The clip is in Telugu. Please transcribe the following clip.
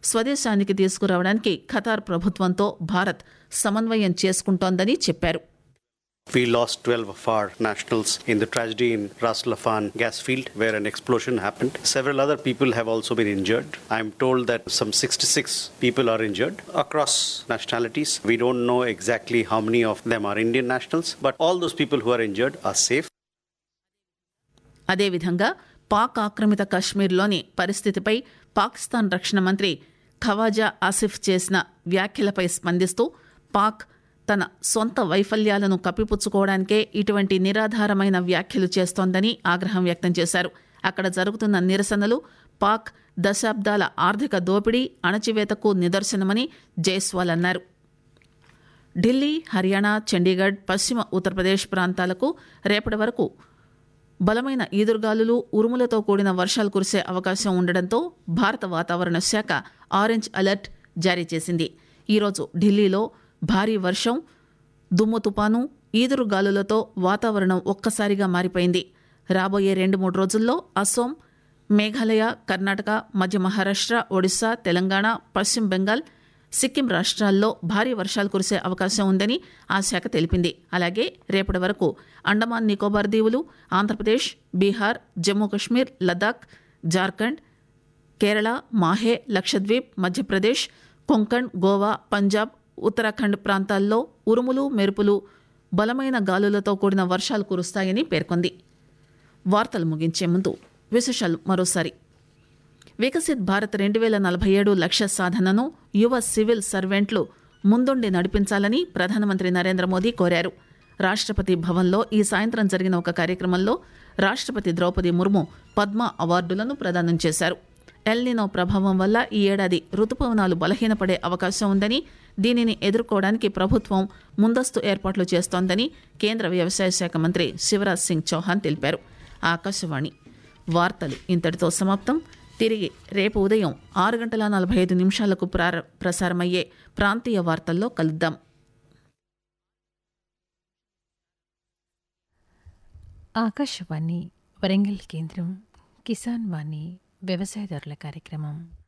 స్వదేశానికి తీసుకురావడానికి ఖతార్ ప్రభుత్వంతో భారత్ సమన్వయం చేసుకుంటోందని చెప్పారు We lost 12 of our nationals in the tragedy in Ras Lafan gas field where an explosion happened. Several other people have also been injured. I'm told that some 66 people are injured across nationalities. We don't know exactly how many of them are Indian nationals, but all those people who are injured are safe. అదేవిధంగా పాక్ ఆక్రమిత కశ్మీర్లోని పరిస్థితిపై పాకిస్తాన్ రక్షణ మంత్రి ఖవాజా ఆసిఫ్ చేసిన వ్యాఖ్యలపై స్పందిస్తూ పాక్ తన సొంత వైఫల్యాలను కప్పిపుచ్చుకోవడానికే ఇటువంటి నిరాధారమైన వ్యాఖ్యలు చేస్తోందని ఆగ్రహం వ్యక్తం చేశారు అక్కడ జరుగుతున్న నిరసనలు పాక్ దశాబ్దాల ఆర్థిక దోపిడీ అణచివేతకు నిదర్శనమని జైస్వాల్ అన్నారు ఢిల్లీ హర్యానా చండీగఢ్ పశ్చిమ ఉత్తరప్రదేశ్ ప్రాంతాలకు రేపటి వరకు బలమైన ఈదురుగాలులు ఉరుములతో కూడిన వర్షాలు కురిసే అవకాశం ఉండడంతో భారత వాతావరణ శాఖ ఆరెంజ్ అలర్ట్ జారీ చేసింది ఈరోజు ఢిల్లీలో భారీ వర్షం దుమ్ము తుపాను ఈదురుగాలులతో వాతావరణం ఒక్కసారిగా మారిపోయింది రాబోయే రెండు మూడు రోజుల్లో అసోం మేఘాలయ కర్ణాటక మధ్య మహారాష్ట్ర ఒడిశా తెలంగాణ పశ్చిమ బెంగాల్ సిక్కిం రాష్ట్రాల్లో భారీ వర్షాలు కురిసే అవకాశం ఉందని ఆ శాఖ తెలిపింది అలాగే రేపటి వరకు అండమాన్ నికోబార్ దీవులు ఆంధ్రప్రదేశ్ బీహార్ జమ్మూ కశ్మీర్ లద్దాఖ్ జార్ఖండ్ కేరళ మాహే లక్షద్వీప్ మధ్యప్రదేశ్ కొంకణ్ గోవా పంజాబ్ ఉత్తరాఖండ్ ప్రాంతాల్లో ఉరుములు మెరుపులు బలమైన గాలులతో కూడిన వర్షాలు కురుస్తాయని పేర్కొంది వార్తలు ముగించే ముందు విశేషాలు మరోసారి వికసిత్ భారత్ రెండు వేల నలభై ఏడు లక్ష్య సాధనను యువ సివిల్ సర్వెంట్లు ముందుండి నడిపించాలని ప్రధానమంత్రి నరేంద్ర మోదీ కోరారు రాష్ట్రపతి భవన్లో ఈ సాయంత్రం జరిగిన ఒక కార్యక్రమంలో రాష్ట్రపతి ద్రౌపది ముర్ము పద్మ అవార్డులను ప్రదానం చేశారు ఎల్నినో ప్రభావం వల్ల ఈ ఏడాది రుతుపవనాలు బలహీనపడే అవకాశం ఉందని దీనిని ఎదుర్కోవడానికి ప్రభుత్వం ముందస్తు ఏర్పాట్లు చేస్తోందని కేంద్ర వ్యవసాయ శాఖ మంత్రి శివరాజ్ సింగ్ చౌహాన్ తెలిపారు ఆకాశవాణి వార్తలు ఇంతటితో సమాప్తం తిరిగి రేపు ఉదయం ఆరు గంటల నలభై ఐదు నిమిషాలకు ప్రార ప్రసారమయ్యే ప్రాంతీయ వార్తల్లో కలుద్దాం ఆకాశవాణి వరంగల్ కేంద్రం కిసాన్ వాణి వ్యవసాయదారుల కార్యక్రమం